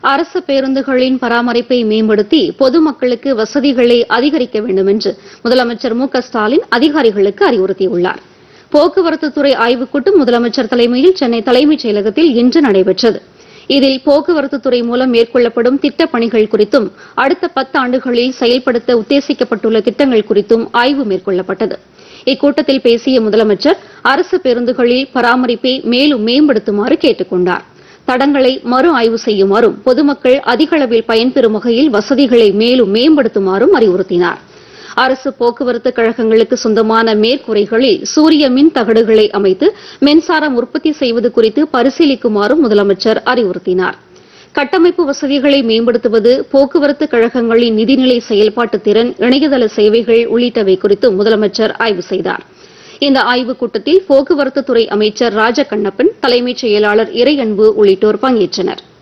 அரசு பேருந்துகளின் பராமரிப்பை மேம்படுத்தி பொதுமக்களுக்கு வசதிகளை அதிகரிக்க வேண்டும் என்று முதலமைச்சர் மு க ஸ்டாலின் அதிகாரிகளுக்கு அறிவுறுத்தியுள்ளார் போக்குவரத்து துறை ஆய்வுக் கூட்டம் முதலமைச்சர் தலைமையில் சென்னை தலைமைச் செயலகத்தில் இன்று நடைபெற்றது இதில் போக்குவரத்து துறை மூலம் மேற்கொள்ளப்படும் திட்டப் பணிகள் குறித்தும் அடுத்த பத்தாண்டுகளில் செயல்படுத்த உத்தேசிக்கப்பட்டுள்ள திட்டங்கள் குறித்தும் ஆய்வு மேற்கொள்ளப்பட்டது இக்கூட்டத்தில் பேசிய முதலமைச்சர் அரசு பேருந்துகளில் பராமரிப்பை மேலும் மேம்படுத்துமாறு கேட்டுக் கொண்டார் தடங்களை மறு ஆய்வு செய்யுமாறும் பொதுமக்கள் அதிக அளவில் பயன்பெறும் வகையில் வசதிகளை மேலும் மேம்படுத்துமாறும் அறிவுறுத்தினார் அரசு போக்குவரத்து கழகங்களுக்கு சொந்தமான மேற்கூரைகளில் சூரிய மின் தகடுகளை அமைத்து மின்சாரம் உற்பத்தி செய்வது குறித்து பரிசீலிக்குமாறும் முதலமைச்சர் அறிவுறுத்தினார் கட்டமைப்பு வசதிகளை மேம்படுத்துவது போக்குவரத்து கழகங்களின் நிதிநிலை செயல்பாட்டு திறன் இணையதள சேவைகள் உள்ளிட்டவை குறித்தும் முதலமைச்சர் ஆய்வு செய்தார் இந்த ஆய்வுக் கூட்டத்தில் போக்குவரத்து துறை அமைச்சர் ராஜகண்ணப்பன் தலைமைச் செயலாளர் இறையன்பு உள்ளிட்டோர் பங்கேற்றனர்